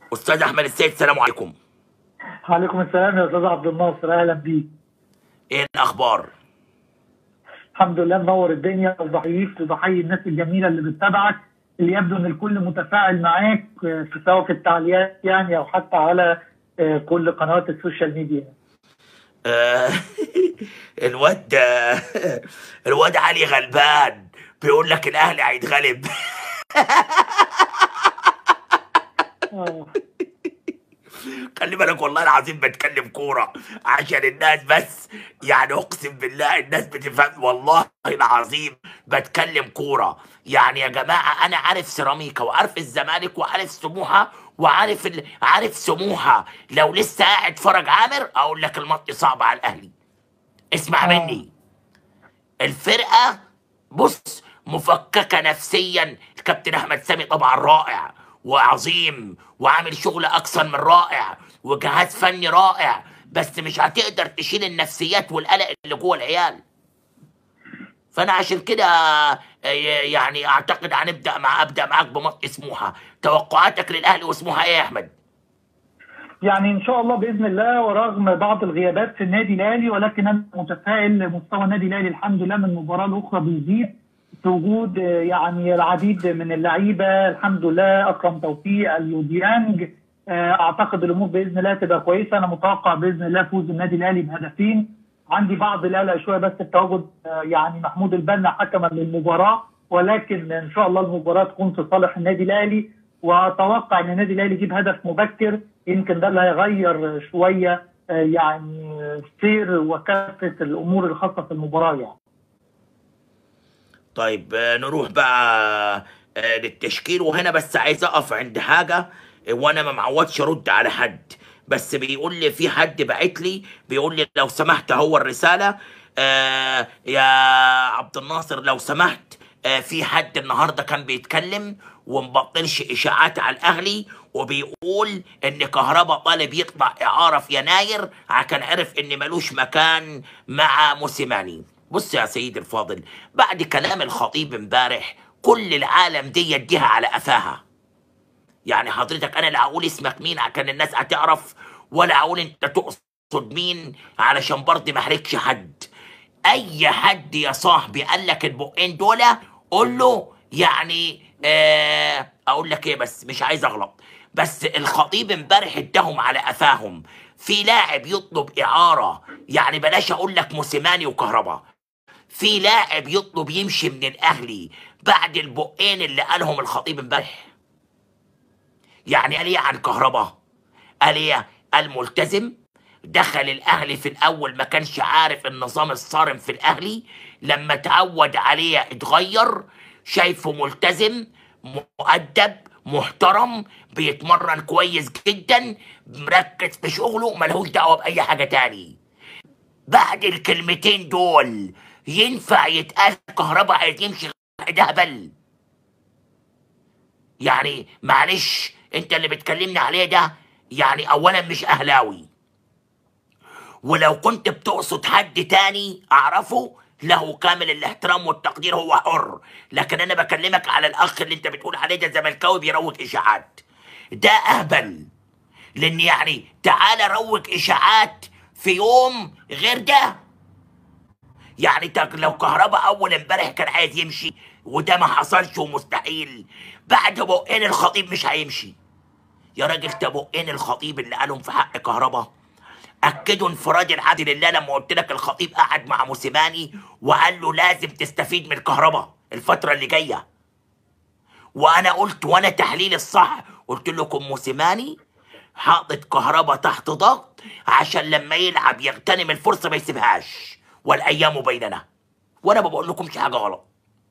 استاذ احمد السيد السلام عليكم وعليكم السلام يا استاذ عبد الناصر اهلا بيك ايه الاخبار الحمد لله منور الدنيا وبحييك وبحيي الناس الجميله اللي بتتابعك اللي يبدو ان الكل متفاعل معاك في سواء في التعليقات يعني او حتى على آه، كل قنوات السوشيال ميديا آه، الواد الواد علي غلبان بيقول لك الاهلي هيتغلب آه. خلي بالك والله العظيم بتكلم كوره عشان الناس بس يعني اقسم بالله الناس بتفهم والله العظيم بتكلم كوره يعني يا جماعه انا عارف سيراميكا وعارف الزمالك وعارف سموحه وعارف ال... عارف سموحه لو لسه قاعد فرج عامر اقول لك الماتش صعب على الاهلي اسمع آه. مني الفرقه بص مفككه نفسيا الكابتن احمد سامي طبعا رائع وعظيم وعامل شغل اكثر من رائع وجهاز فني رائع بس مش هتقدر تشيل النفسيات والقلق اللي جوه العيال فانا عشان كده آه، يعني اعتقد هنبدا مع ابدا معاك بماتش سموحه توقعاتك للاهلي وسموحه ايه يا احمد يعني ان شاء الله باذن الله ورغم بعض الغيابات في النادي الاهلي ولكن انا متفائل مستوى النادي الاهلي الحمد لله من مباراه لاخرى بيزيد في وجود آه، يعني العديد من اللعيبه الحمد لله اكرم توفيق اليوديانج آه، اعتقد الامور باذن الله تبقى كويسه انا متوقع باذن الله فوز النادي الاهلي بهدفين عندي بعض القلق شويه بس التواجد آه، يعني محمود البنا حكما للمباراه ولكن ان شاء الله المباراه تكون في صالح النادي الاهلي واتوقع ان النادي الاهلي يجيب هدف مبكر يمكن ده اللي هيغير شويه آه، يعني سير وكافه الامور الخاصه في المباراه يعني. طيب آه، نروح بقى آه، للتشكيل وهنا بس عايز اقف عند حاجه آه، وانا ما معودش ارد على حد بس بيقول لي في حد بعت لي بيقول لي لو سمحت هو الرساله آه يا عبد الناصر لو سمحت آه في حد النهارده كان بيتكلم ومبطلش اشاعات على الاهلي وبيقول ان كهربا طالب يطلع اعاره في يناير عشان عرف ان ملوش مكان مع موسيماني بص يا سيدي الفاضل بعد كلام الخطيب امبارح كل العالم دي يديها على قفاها يعني حضرتك انا لا اقول اسمك مين عشان الناس هتعرف ولا اقول انت تقصد مين علشان برضه ما احرجش حد اي حد يا صاحبي قال لك البقين دول قول له يعني آه اقول لك ايه بس مش عايز اغلط بس الخطيب امبارح اداهم على قفاهم في لاعب يطلب اعاره يعني بلاش اقول لك موسيماني وكهربا في لاعب يطلب يمشي من الاهلي بعد البقين اللي قالهم الخطيب امبارح يعني قال ايه عن كهربا قال ايه قال ملتزم دخل الاهلي في الاول ما كانش عارف النظام الصارم في الاهلي لما تعود عليه اتغير شايفه ملتزم مؤدب محترم بيتمرن كويس جدا مركز في شغله ملهوش دعوه باي حاجه تاني بعد الكلمتين دول ينفع يتقال كهربا عايز يمشي ده هبل يعني معلش انت اللي بتكلمني عليه ده يعني اولا مش اهلاوي ولو كنت بتقصد حد تاني اعرفه له كامل الاحترام والتقدير هو حر لكن انا بكلمك على الاخ اللي انت بتقول عليه ده زملكاوي بيروج اشاعات ده اهبل لان يعني تعالى روج اشاعات في يوم غير ده يعني تك- لو كهربا اول امبارح كان عايز يمشي وده ما حصلش ومستحيل بعد بقين الخطيب مش هيمشي يا راجل ده بقين الخطيب اللي قالهم في حق كهربا اكدوا انفراد العدل لله لما قلت لك الخطيب قعد مع موسيماني وقال له لازم تستفيد من كهربا الفتره اللي جايه وانا قلت وانا تحليل الصح قلت لكم موسيماني حاطط كهربا تحت ضغط عشان لما يلعب يغتنم الفرصه ما يسيبهاش والايام بيننا وانا ما بقول لكمش حاجه غلط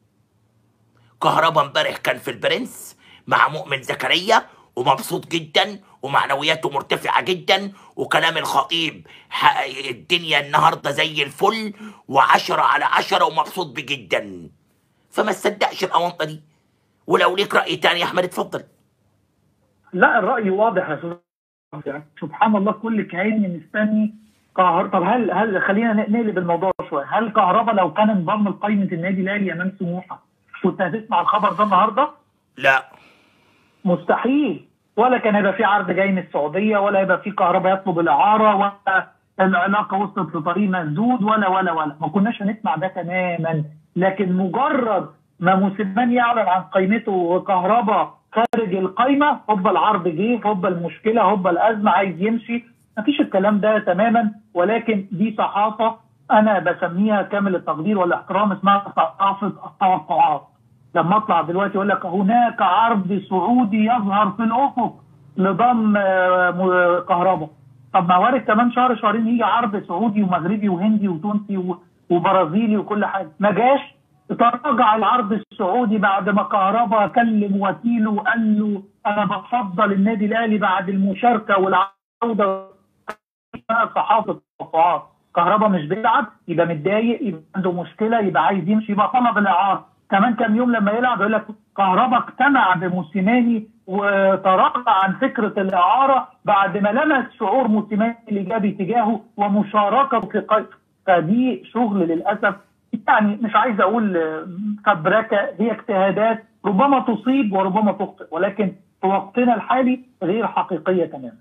كهربا امبارح كان في البرنس مع مؤمن زكريا ومبسوط جدا ومعنوياته مرتفعة جدا وكلام الخطيب ح- الدنيا النهاردة زي الفل وعشرة على عشرة ومبسوط بيه جدا فما تصدقش الأونطة دي ولو ليك رأي تاني يا أحمد اتفضل لا الراي واضح يا استاذ يعني سبحان الله كل كيان مستني كهربا طب هل هل خلينا ن- نقلب الموضوع شويه هل كهربا لو كان انضم لقائمه النادي الاهلي امام سموحه كنت هتسمع الخبر ده النهارده؟ لا مستحيل ولا كان هيبقى في عرض جاي من السعوديه ولا هيبقى في كهرباء يطلب الاعاره ولا العلاقه وصلت لطريق مسدود ولا ولا ولا ما كناش هنسمع ده تماما لكن مجرد ما موسيماني يعلن عن قيمته وكهرباء خارج القايمه هوبا العرض جه هوبا المشكله هوبا الازمه عايز يمشي ما فيش الكلام ده تماما ولكن دي صحافه انا بسميها كامل التقدير والاحترام اسمها صحافه التوقعات لما اطلع دلوقتي يقول لك هناك عرض سعودي يظهر في الافق لضم آه، م- كهرباء طب ما وارد كمان شهر شهرين يجي عرض سعودي ومغربي وهندي وتونسي و- وبرازيلي وكل حاجه ما جاش تراجع العرض السعودي بعد ما كهربا كلم وكيله وقال له انا بفضل النادي الاهلي بعد المشاركه والعوده صحافه التوقعات كهربا مش بيلعب يبقى متضايق يبقى عنده مشكله يبقى عايز يمشي يبقى طلب الاعاره كمان كام يوم لما يلعب يقول لك كهربا اقتنع بموسيماني وتراجع عن فكره الاعاره بعد ما لمس شعور موسيماني الايجابي تجاهه ومشاركته في قيد فدي شغل للاسف يعني مش عايز اقول آه، فبركه هي اجتهادات ربما تصيب وربما تخطئ ولكن في وقتنا الحالي غير حقيقيه تماما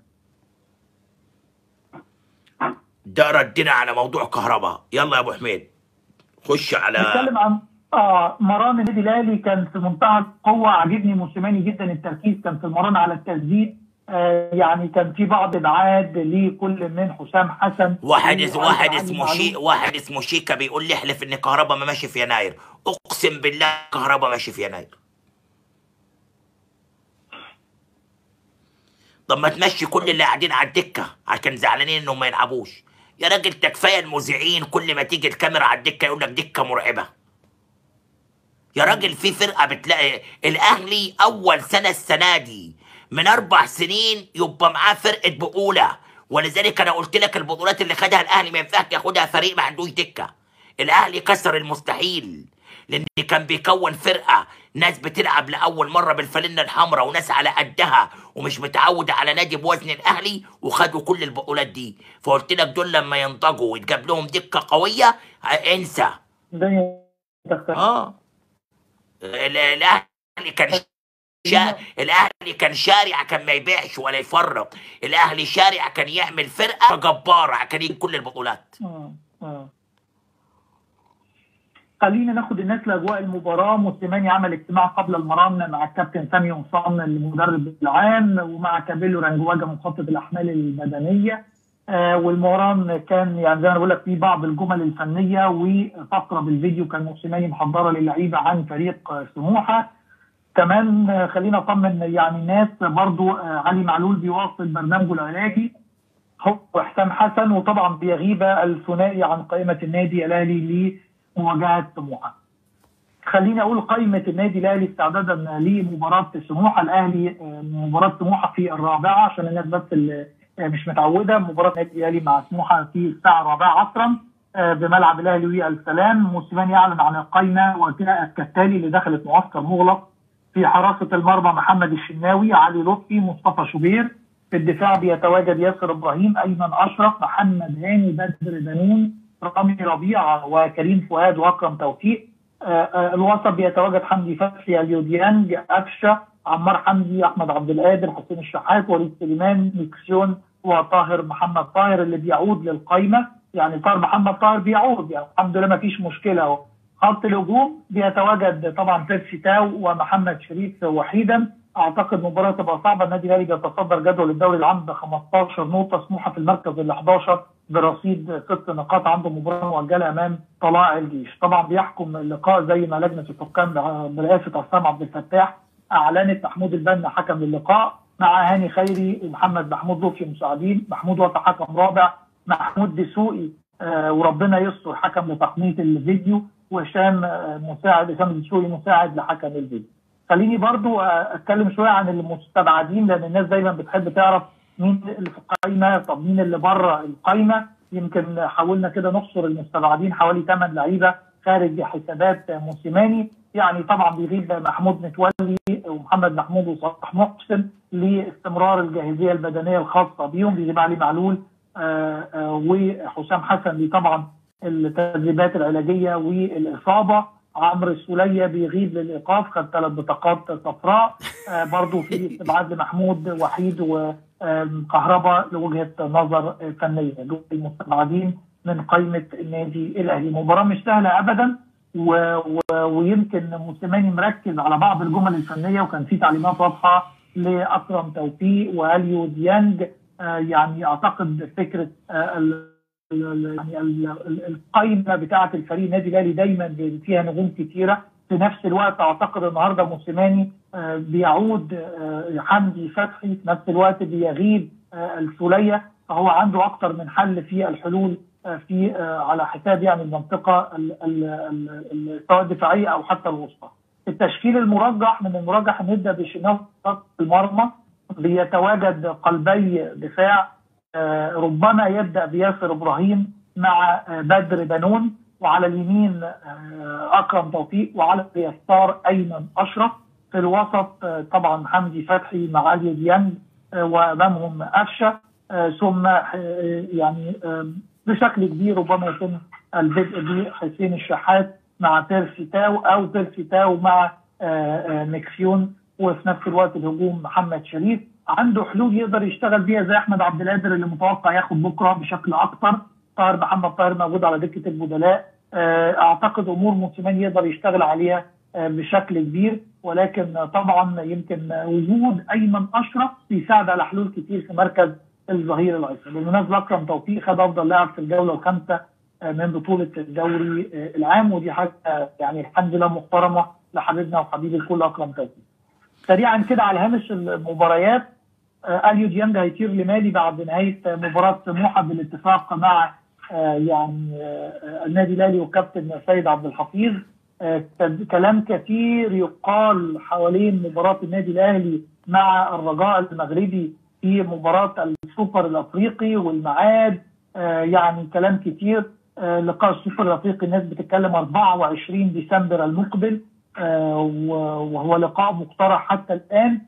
ده ردنا على موضوع كهرباء يلا يا ابو حميد خش على نتكلم عن اه مران النادي الاهلي كان في منتهى القوه عجبني موسيماني جدا التركيز كان في المران على التسديد آه يعني كان في بعض ابعاد لكل من حسام حسن واحد وعلي واحد علي اسمه معلول. شي واحد اسمه شيكا بيقول لي احلف ان كهرباء ما ماشي في يناير اقسم بالله كهرباء ماشي في يناير طب ما تمشي كل اللي قاعدين على الدكه عشان زعلانين انهم ما يلعبوش يا راجل ده كفايه المذيعين كل ما تيجي الكاميرا على الدكه يقول لك دكه مرعبه يا راجل في فرقه بتلاقي الاهلي اول سنه السنه دي من اربع سنين يبقى معاه فرقه بطوله ولذلك انا قلت لك البطولات اللي خدها الاهلي ما ينفعش ياخدها فريق ما عندوش دكه الاهلي كسر المستحيل لان كان بيكون فرقه ناس بتلعب لاول مره بالفانله الحمراء وناس على قدها ومش متعوده على نادي بوزن الاهلي وخدوا كل البطولات دي فقلت لك دول لما ينضجوا ويتجاب لهم دكه قويه ه- انسى الدنيا تختلف. اه ال- الاهلي كان شا... الاهلي كان شارع كان ما يبيعش ولا يفرط الاهلي شارع كان يعمل فرقه جباره كان يجيب كل البطولات آه، آه. خلينا ناخد الناس لاجواء المباراه موسيماني عمل اجتماع قبل المران مع الكابتن سامي قمصان المدرب العام ومع كابيلو رانجواجا مخطط الاحمال البدنيه آه والمران كان يعني زي ما أنا بقول لك في بعض الجمل الفنيه وفقره بالفيديو كان موسيماني محضره للعيبه عن فريق آه، سموحه كمان آه، خلينا اطمن يعني الناس برضو آه، علي معلول بيواصل برنامجه العلاجي هو حسام حسن وطبعا بيغيب الثنائي عن قائمه النادي الاهلي لمواجهه سموحه. خليني اقول قائمه النادي الاهلي استعدادا لمباراه سموحه الاهلي آه، مباراه سموحه في الرابعه عشان الناس بس اللي آه، مش متعوده مباراه النادي الاهلي مع سموحه في الساعه الرابعه عصرا آه، بملعب الاهلي والسلام موسيماني يعلن عن القائمه وجاءت كالتالي اللي دخلت معسكر مغلق في حراسه المرمى محمد الشناوي علي لطفي مصطفى شوبير في الدفاع بيتواجد ياسر ابراهيم ايمن اشرف محمد هاني بدر بنون رامي ربيعه وكريم فؤاد واكرم توفيق آه، آه، الوسط بيتواجد حمدي فتحي اليوديانج قفشه عمار حمدي احمد عبد القادر حسين الشحات وليد سليمان ميكسيون وطاهر محمد طاهر اللي بيعود للقايمه يعني طاهر محمد طاهر بيعود يعني الحمد لله ما فيش مشكله اهو خط الهجوم بيتواجد طبعا بيرسي تاو ومحمد شريف وحيدا اعتقد مباراه تبقى صعبه النادي الاهلي بيتصدر جدول الدوري العام ب 15 نقطه سموحه في المركز ال 11 برصيد ست نقاط عنده مباراه مؤجله امام طلائع الجيش طبعا بيحكم اللقاء زي ما لجنه الحكام برئاسه عصام عبد الفتاح اعلنت محمود البنا حكم للقاء مع هاني خيري ومحمد محمود لطفي مساعدين محمود وفا حكم رابع محمود دسوقي آه وربنا يستر حكم لتقنيه الفيديو وهشام آه مساعد هشام دسوقي مساعد لحكم الفيديو خليني برضو آه اتكلم شويه عن المستبعدين لان الناس دايما بتحب تعرف مين اللي في القايمه طب مين اللي بره القايمه يمكن حاولنا كده نحصر المستبعدين حوالي 8 لعيبه خارج حسابات موسيماني يعني طبعا بيغيب محمود متولي ومحمد محمود وصلاح محسن لاستمرار الجاهزيه البدنيه الخاصه بيهم بيغيب علي معلول آآ آآ وحسام حسن طبعا التدريبات العلاجيه والاصابه عمرو السوليه بيغيب للايقاف خد ثلاث بطاقات صفراء آه، برضو في استبعاد لمحمود وحيد وكهرباء لوجهه نظر فنيه دول المستبعدين من قائمه النادي الاهلي مباراه مش سهله ابدا و... و... ويمكن موسيماني مركز على بعض الجمل الفنيه وكان في تعليمات واضحه لاكرم توفيق واليو ديانج آه، يعني اعتقد فكره آه، ال- ال- يعني ال- ال- القائمه بتاعه الفريق النادي الاهلي دايما فيها نجوم كثيره في نفس الوقت اعتقد النهارده موسيماني آه، بيعود آه، حمدي فتحي في نفس الوقت بيغيب آه، السوليه فهو عنده اكثر من حل في الحلول آه، في آه، على حساب يعني المنطقه ال- ال- ال- ال- سواء الدفاعيه او حتى الوسطى. التشكيل المرجح من المرجح ان نبدا بشناوي في المرمى بيتواجد قلبي دفاع آه، ربما يبدا بياسر ابراهيم مع آه، بدر بنون وعلى اليمين آه، اكرم توفيق وعلى اليسار ايمن اشرف في الوسط آه، طبعا حمدي فتحي مع علي ديانج آه، وامامهم قفشه آه، ثم آه، يعني آه، بشكل كبير ربما يتم البدء بحسين الشحات مع بيرسي تاو او بيرسي تاو مع آه، آه، مكسيون وفي نفس الوقت الهجوم محمد شريف عنده حلول يقدر يشتغل بيها زي احمد عبد القادر اللي متوقع ياخد بكره بشكل اكتر طاهر محمد طاهر موجود على دكه البدلاء آه، اعتقد امور موسيماني يقدر يشتغل عليها آه، بشكل كبير ولكن آه، طبعا يمكن آه، وجود ايمن اشرف بيساعد على حلول كتير في مركز الظهير الايسر بالمناسبه اكرم توفيق خد افضل لاعب في الجوله الخامسه آه، من بطوله الدوري آه، العام ودي حاجه آه، يعني الحمد لله محترمه لحبيبنا وحبيب الكل اكرم توفيق. سريعا كده على هامش المباريات آه، اليو ديانج هيطير لمالي بعد نهايه مباراه سموحه بالاتفاق مع آه، يعني آه، النادي الاهلي وكابتن سيد عبد الحفيظ آه، كلام كثير يقال حوالين مباراه النادي الاهلي مع الرجاء المغربي في مباراه السوبر الافريقي والميعاد آه، يعني كلام كتير آه، لقاء السوبر الافريقي الناس بتتكلم 24 ديسمبر المقبل آه، و- وهو لقاء مقترح حتى الان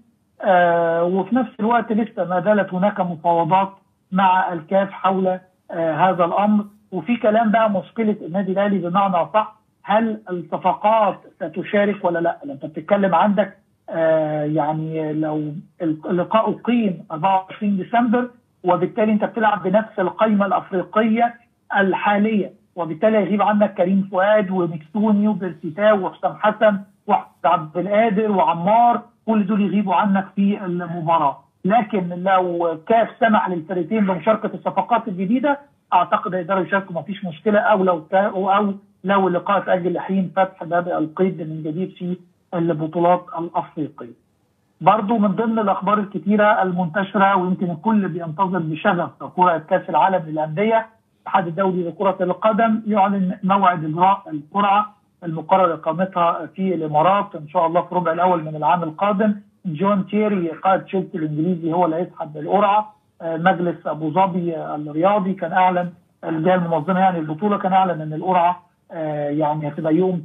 آه، وفي نفس الوقت لسه ما زالت هناك مفاوضات مع الكاف حول آه، هذا الامر وفي كلام بقى مشكله النادي الاهلي بمعنى صح هل الصفقات ستشارك ولا لا؟ انت بتتكلم عندك آه، يعني لو اللقاء اقيم 24 ديسمبر وبالتالي انت بتلعب بنفس القائمه الافريقيه الحاليه وبالتالي يغيب عنك كريم فؤاد ومكسوني وبرسيتاو وحسام حسن وعبد القادر وعمار كل دول يغيبوا عنك في المباراه لكن لو كاف سمح للفريقين بمشاركه الصفقات الجديده اعتقد يقدروا يشاركوا ما فيش مشكله او لو كا او لو اللقاء تاجل لحين فتح باب القيد من جديد في البطولات الافريقيه. برضو من ضمن الاخبار الكثيره المنتشره ويمكن الكل بينتظر بشغف كره كاس العالم للانديه الاتحاد الدولي لكره القدم يعلن موعد اجراء القرعه المقرر اقامتها في الامارات ان شاء الله في الربع الاول من العام القادم جون تيري قائد تشيلسي الانجليزي هو اللي هيسحب القرعه آه، مجلس ابو ظبي الرياضي كان اعلن الجهه المنظمه يعني البطوله كان اعلن ان القرعه آه، يعني هتبقى يوم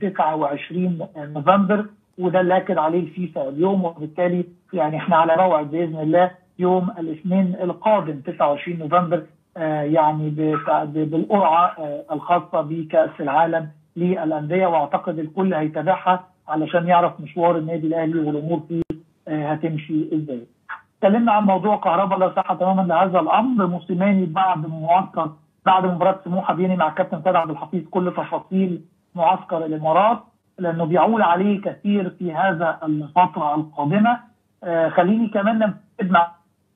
29 نوفمبر وده اللي اكد عليه الفيفا اليوم وبالتالي يعني احنا على موعد باذن الله يوم الاثنين القادم 29 نوفمبر آه، يعني بتاع- ب- بالقرعه آه، الخاصه بكاس العالم للانديه واعتقد الكل هيتابعها علشان يعرف مشوار النادي الاهلي والامور فيه آه، هتمشي ازاي. اتكلمنا عن موضوع كهرباء لا صحه تماما لهذا الامر موسيماني بعد معسكر بعد مباراه سموحه بيني مع الكابتن سيد عبد الحفيظ كل تفاصيل معسكر الامارات لانه بيعول عليه كثير في هذا الفتره القادمه آه خليني كمان نمتد مع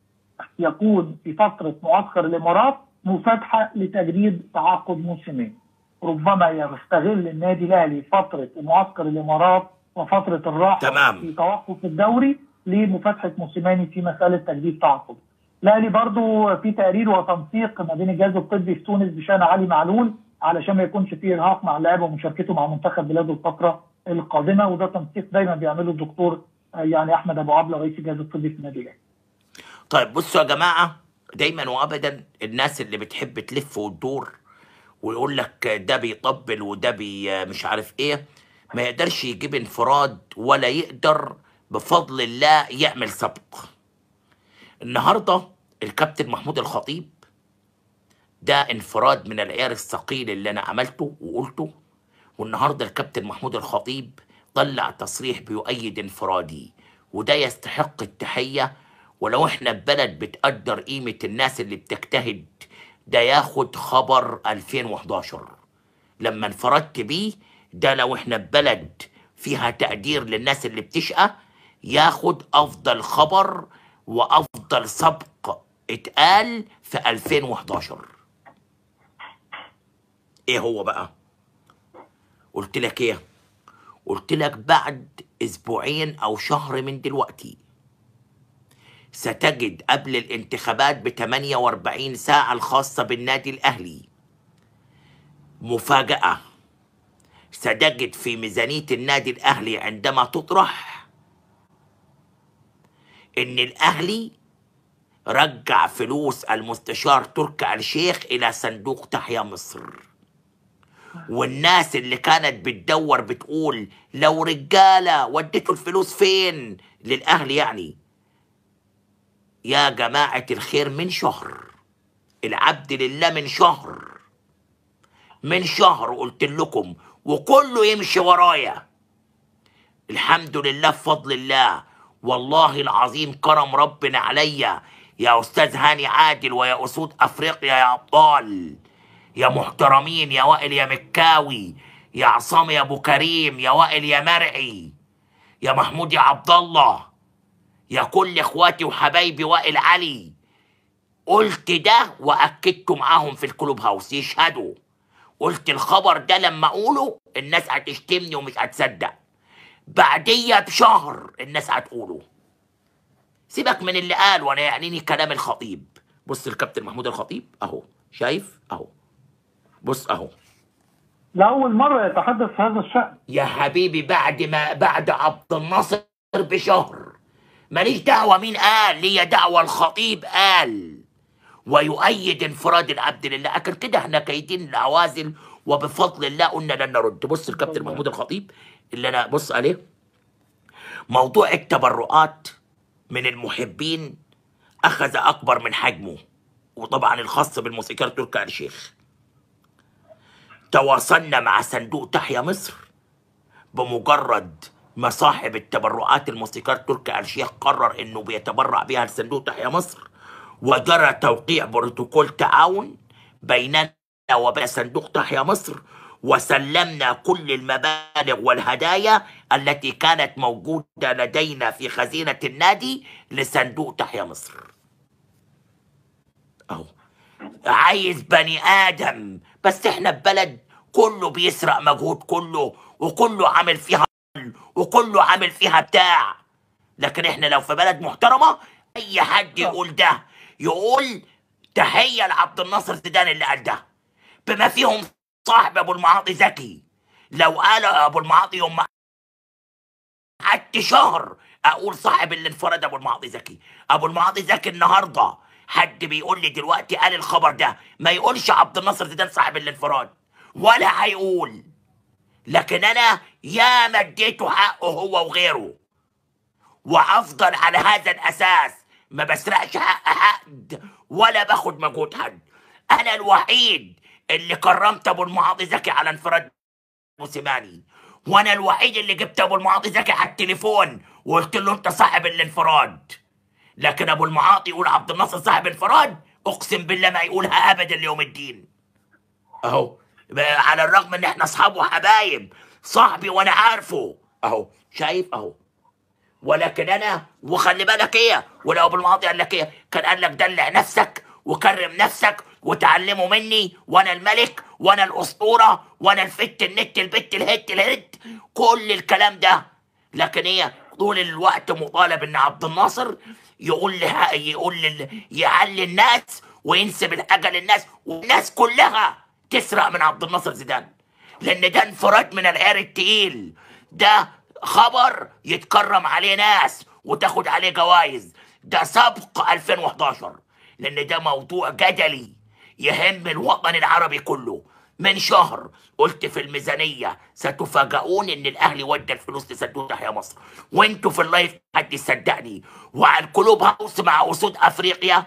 يكون في فتره معسكر الامارات مفاتحه لتجديد تعاقد موسمين ربما يستغل النادي الاهلي فتره معسكر الامارات وفتره الراحه تمام. في توقف الدوري لمفاتحه موسيماني في مساله تجديد تعاقد. الاهلي برضو في تقرير وتنسيق ما بين الجهاز الطبي في تونس بشان علي معلول علشان ما يكونش فيه ارهاق مع اللاعب ومشاركته مع منتخب بلاده الفتره القادمه وده تنسيق دايما بيعمله الدكتور آه، يعني احمد ابو عبله رئيس الجهاز الطبي في النادي الاهلي. طيب بصوا يا جماعة دايما وابدا الناس اللي بتحب تلف وتدور ويقول لك ده بيطبل وده بي مش عارف ايه ما يقدرش يجيب انفراد ولا يقدر بفضل الله يعمل سبق النهارده الكابتن محمود الخطيب ده انفراد من العيار الثقيل اللي انا عملته وقلته والنهارده الكابتن محمود الخطيب طلع تصريح بيؤيد انفرادي وده يستحق التحيه ولو احنا ببلد بتقدر قيمه الناس اللي بتجتهد ده ياخد خبر 2011 لما انفردت بيه ده لو احنا ببلد فيها تقدير للناس اللي بتشقى ياخد افضل خبر وافضل سبق اتقال في 2011 ايه هو بقى قلت لك ايه قلت لك بعد اسبوعين او شهر من دلوقتي ستجد قبل الانتخابات ب 48 ساعة الخاصة بالنادي الأهلي مفاجأة ستجد في ميزانية النادي الأهلي عندما تطرح إن الأهلي رجع فلوس المستشار تركي آل الشيخ إلى صندوق تحيا مصر والناس اللي كانت بتدور بتقول لو رجالة وديتوا الفلوس فين للأهلي يعني يا جماعة الخير من شهر العبد لله من شهر من شهر قلت لكم وكله يمشي ورايا الحمد لله بفضل الله والله العظيم كرم ربنا عليا يا استاذ هاني عادل ويا اسود افريقيا يا ابطال يا محترمين يا وائل يا مكاوي يا عصام يا ابو كريم يا وائل يا مرعي يا محمود يا عبد الله يا كل اخواتي وحبايبي وائل علي قلت ده واكدته معاهم في الكلوب هاوس يشهدوا قلت الخبر ده لما اقوله الناس هتشتمني ومش هتصدق بعديها بشهر الناس هتقوله سيبك من اللي قال وانا يعنيني كلام الخطيب بص الكابتن محمود الخطيب اهو شايف اهو بص اهو لأول مرة يتحدث في هذا الشأن يا حبيبي بعد ما بعد عبد الناصر بشهر ماليش دعوة مين قال ليا دعوة الخطيب قال ويؤيد انفراد العبد لله لكن كده احنا كايدين العوازل وبفضل الله قلنا لن نرد بص الكابتن محمود الخطيب اللي انا بص عليه موضوع التبرعات من المحبين اخذ اكبر من حجمه وطبعا الخاص بالموسيقار تركي آل الشيخ تواصلنا مع صندوق تحيا مصر بمجرد ما صاحب التبرعات الموسيقار تركي آل الشيخ قرر انه بيتبرع بها لصندوق تحيا مصر وجرى توقيع بروتوكول تعاون بيننا وبين صندوق تحيا مصر وسلمنا كل المبالغ والهدايا التي كانت موجودة لدينا في خزينة النادي لصندوق تحيا مصر أهو عايز بني آدم بس احنا ببلد كله بيسرق مجهود كله وكله عامل فيها وكله عامل فيها بتاع لكن احنا لو في بلد محترمة اي حد يقول ده يقول تحية لعبد الناصر زيدان اللي قال ده بما فيهم صاحب ابو المعاطي زكي لو قال ابو المعاطي يوم ما قعدت شهر اقول صاحب اللي انفرد ابو المعاطي زكي ابو المعاطي زكي النهارده حد بيقول لي دلوقتي قال الخبر ده ما يقولش عبد الناصر زيدان صاحب الانفراد ولا هيقول لكن انا يا مديته حقه هو وغيره وافضل على هذا الاساس ما بسرقش حق حد ولا باخد مجهود حد انا الوحيد اللي كرمت ابو المعاطي زكي على انفراد موسيماني وانا الوحيد اللي جبت ابو المعاطي زكي على التليفون وقلت له انت صاحب الانفراد لكن ابو المعاطي يقول عبد الناصر صاحب انفراد اقسم بالله ما يقولها ابدا ليوم الدين اهو على الرغم ان احنا اصحاب وحبايب صاحبي وانا عارفه اهو شايف اهو ولكن انا وخلي بالك ايه ولو ابو المعاطي قال لك ايه كان قال لك دلع نفسك وكرم نفسك وتعلموا مني وانا الملك وانا الاسطوره وانا الفت النت البت الهت الهت كل الكلام ده لكن ايه طول الوقت مطالب ان عبد الناصر يقول لها يقول لل... يعلي الناس وينسب الحاجه للناس والناس كلها تسرق من عبد الناصر زيدان لان ده انفراد من العيار التقيل ده خبر يتكرم عليه ناس وتاخد عليه جوائز ده سبق 2011 لان ده موضوع جدلي يهم الوطن العربي كله من شهر قلت في الميزانية ستفاجئون ان الاهلي ودى الفلوس لصندوق تحيا مصر وانتوا في اللايف حد يصدقني وعلى الكلوب هاوس مع اسود افريقيا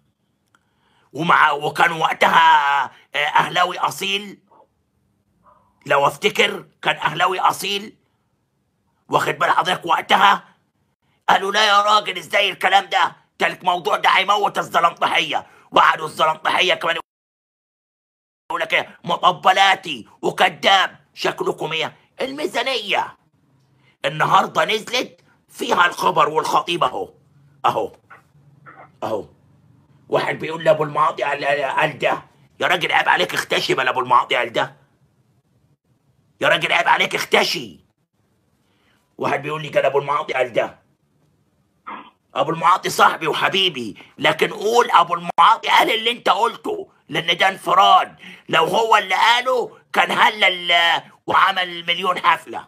ومع وكان وقتها آه، اهلاوي اصيل لو افتكر كان اهلاوي اصيل واخد بال حضرتك وقتها قالوا لا يا راجل ازاي الكلام ده ده الموضوع ده هيموت الزلمطحيه وقعدوا الزلمطحيه كمان يقول لك ايه مطبلاتي وكذاب شكلكم ايه الميزانيه النهارده نزلت فيها الخبر والخطيب اهو اهو اهو واحد بيقول لابو المعاطي قال قال ده يا راجل عيب عليك اختشي بلا ابو المعاطي قال ده يا راجل عيب عليك اختشي واحد بيقول لي كان ابو المعاطي قال ده ابو المعاطي صاحبي وحبيبي لكن قول ابو المعاطي قال اللي انت قلته لان ده انفراد لو هو اللي قاله كان هلل وعمل مليون حفله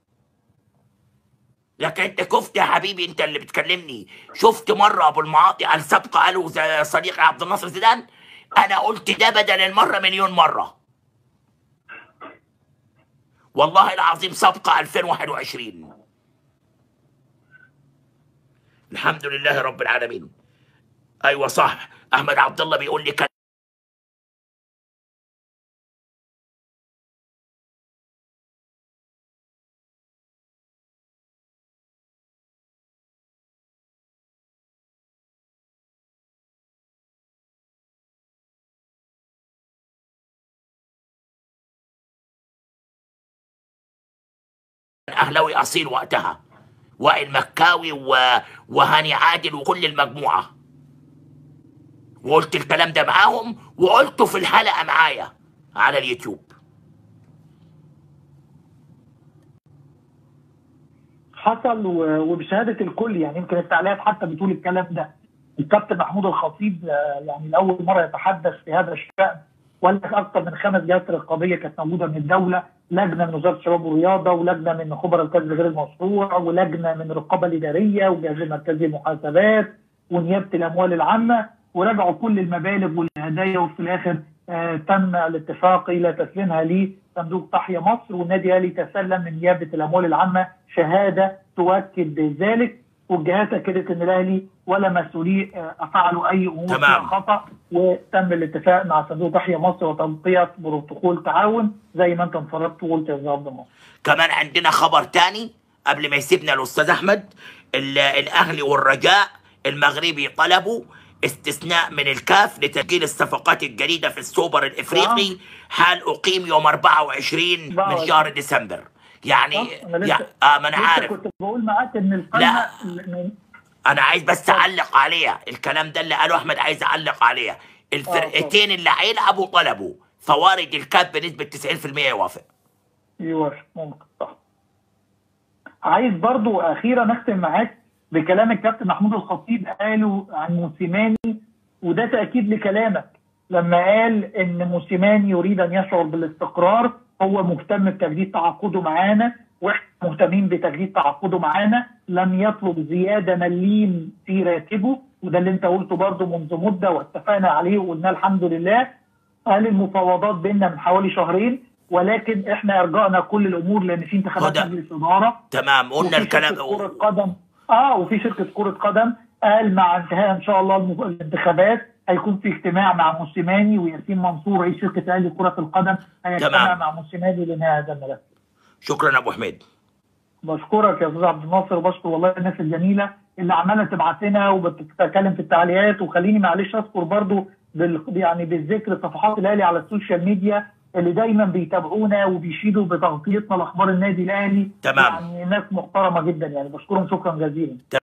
لكن انت كفت يا حبيبي انت اللي بتكلمني شفت مره ابو المعاطي قال سبق قالوا زي صديقي عبد الناصر زيدان انا قلت ده بدل المره مليون مره والله العظيم سبقة 2021 الحمد لله رب العالمين ايوه صح احمد عبد الله بيقول لي كان اهلاوي اصيل وقتها وائل مكاوي و... وهاني عادل وكل المجموعه وقلت الكلام ده معاهم وقلته في الحلقه معايا على اليوتيوب حصل و- وبشهاده الكل يعني يمكن التعليقات حتى بتقول الكلام ده الكابتن محمود الخطيب آه، يعني لاول مره يتحدث في هذا الشان وقال لك اكثر من خمس جهات رقابيه كانت موجوده من الدوله لجنه من وزاره الشباب والرياضه ولجنه من خبراء الكسب غير المشروع ولجنه من الرقابه الاداريه والجهاز المركزي للمحاسبات ونيابه الاموال العامه وراجعوا كل المبالغ والهدايا وفي الاخر آه تم الاتفاق الى تسليمها لصندوق تحيا مصر والنادي الاهلي تسلم من نيابه الاموال العامه شهاده تؤكد ذلك والجهات اكدت ان الاهلي ولا مسؤوليه آه، فعلوا اي امور تمام. فيها خطا وتم الاتفاق مع صندوق تحيا مصر وتنقيه بروتوكول تعاون زي ما انت انفردت وقلت يا استاذ عبد الناصر كمان عندنا خبر تاني قبل ما يسيبنا الاستاذ احمد ال- الاهلي والرجاء المغربي طلبوا استثناء من الكاف لتسجيل الصفقات الجديده في السوبر الافريقي حال اقيم يوم 24 من 24. شهر ديسمبر يعني صح؟ أنا لسه- يع- اه ما انا لسه عارف كنت بقول معاك ان القائمه من انا عايز بس اعلق عليها الكلام ده اللي قاله احمد عايز اعلق عليها الفرقتين اللي هيلعبوا طلبوا فوارد الكاف بنسبه 90% يوافق يوافق ممكن صح عايز برضو اخيرا اختم معاك بكلام الكابتن محمود الخطيب قاله عن موسيماني وده تاكيد لكلامك لما قال ان موسيماني يريد ان يشعر بالاستقرار هو مهتم بتجديد تعاقده معانا واحنا مهتمين بتجديد تعاقده معانا لم يطلب زياده مليم في راتبه وده اللي انت قلته برضو منذ مده واتفقنا عليه وقلنا الحمد لله قال المفاوضات بيننا من حوالي شهرين ولكن احنا ارجعنا كل الامور لان في انتخابات هدى. مجلس اداره تمام قلنا وفي الكلام شركة كرة قدم اه وفي شركة كرة قدم قال مع انتهاء ان شاء الله المف- الانتخابات هيكون في اجتماع مع موسيماني وياسين منصور رئيس شركة اهلي كرة القدم هيجتمع تمام. مع موسيماني لانهاء هذا الملف. شكرا ابو حميد بشكرك يا استاذ عبد الناصر وبشكر والله الناس الجميله اللي عماله تبعت لنا وبتتكلم في التعليقات وخليني معلش اذكر برضو بال يعني بالذكر صفحات الاهلي على السوشيال ميديا اللي دايما بيتابعونا وبيشيدوا بتغطيتنا لاخبار النادي الاهلي تمام. يعني ناس محترمه جدا يعني بشكرهم شكرا جزيلا